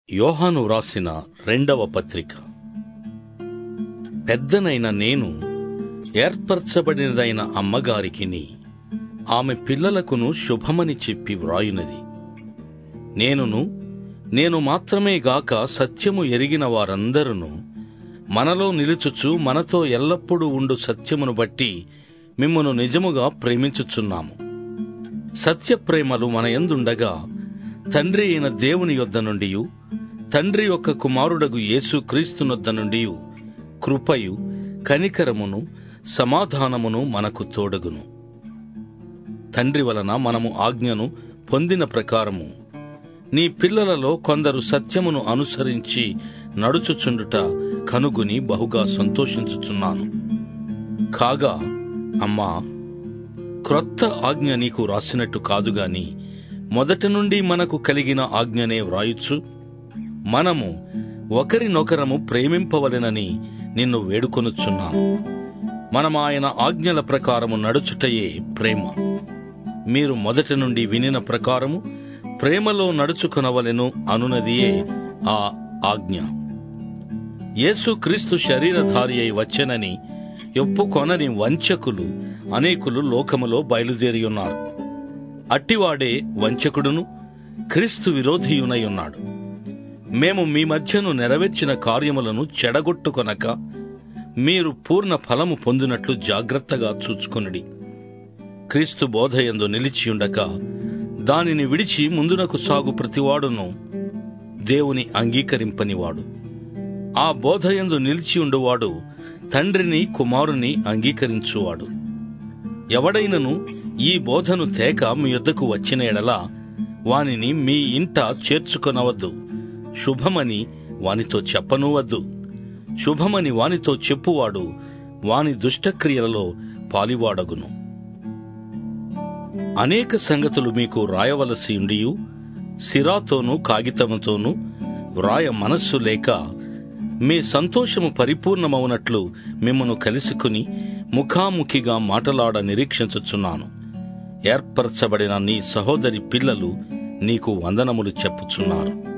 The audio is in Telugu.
యోహాను వ్రాసిన రెండవ పత్రిక పెద్దనైన నేను ఏర్పరచబడినదైన అమ్మగారికిని ఆమె పిల్లలకును శుభమని చెప్పి వ్రాయునది నేనును నేను మాత్రమే గాక సత్యము ఎరిగిన వారందరూ మనలో నిలుచుచు మనతో ఎల్లప్పుడూ ఉండు సత్యమును బట్టి మిమ్మును నిజముగా ప్రేమించుచున్నాము సత్య ప్రేమలు మన యందుండగా తండ్రి అయిన దేవుని యొద్ద నుండి తండ్రి యొక్క కుమారుడగు యేసు క్రీస్తునొద్ద నుండి కృపయు కనికరమును సమాధానమును మనకు తోడగును తండ్రి వలన మనము ఆజ్ఞను పొందిన ప్రకారము నీ పిల్లలలో కొందరు సత్యమును అనుసరించి నడుచుచుండుట కనుగొని బహుగా సంతోషించుచున్నాను కాగా అమ్మా క్రొత్త ఆజ్ఞ నీకు రాసినట్టు కాదుగాని మొదటి నుండి మనకు కలిగిన ఆజ్ఞనే వ్రాయుచు మనము ఒకరినొకరము ప్రేమింపవలెనని నిన్ను వేడుకొనుచున్నాను మనం ఆయన ఆజ్ఞల ప్రకారము నడుచుటయే ప్రేమ మీరు మొదటి నుండి వినిన ప్రకారము ప్రేమలో నడుచుకొనవలెను అనునదియే ఆ ఆజ్ఞ యేసు క్రీస్తు శరీరధారి అయి వచ్చెనని ఒప్పుకొనని వంచకులు అనేకులు లోకములో బయలుదేరి ఉన్నారు అట్టివాడే వంచకుడును క్రీస్తు విరోధియునై ఉన్నాడు మేము మీ మధ్యను నెరవేర్చిన కార్యములను చెడగొట్టుకొనక మీరు పూర్ణ ఫలము పొందినట్లు జాగ్రత్తగా చూచుకొనుడి క్రీస్తు బోధయందు నిలిచియుండక దానిని విడిచి ముందునకు సాగు ప్రతివాడును దేవుని అంగీకరింపనివాడు ఆ బోధయందు నిలిచియుండువాడు తండ్రిని కుమారుని అంగీకరించువాడు ఎవడైనను ఈ బోధను తేక మీ యొద్దకు వచ్చిన ఎడల వానిని మీ ఇంట చేర్చుకొనవద్దు శుభమని వానితో చెప్పనూవద్దు శుభమని వానితో చెప్పువాడు వాని దుష్టక్రియలలో పాలివాడగును అనేక సంగతులు మీకు రాయవలసి ఉండియు సిరాతోనూ కాగితముతోనూ వ్రాయ మనస్సు లేక మీ సంతోషము పరిపూర్ణమవునట్లు మిమ్మను కలుసుకుని ముఖాముఖిగా మాటలాడ నిరీక్షించుచున్నాను ఏర్పరచబడిన నీ సహోదరి పిల్లలు నీకు వందనములు చెప్పుచున్నారు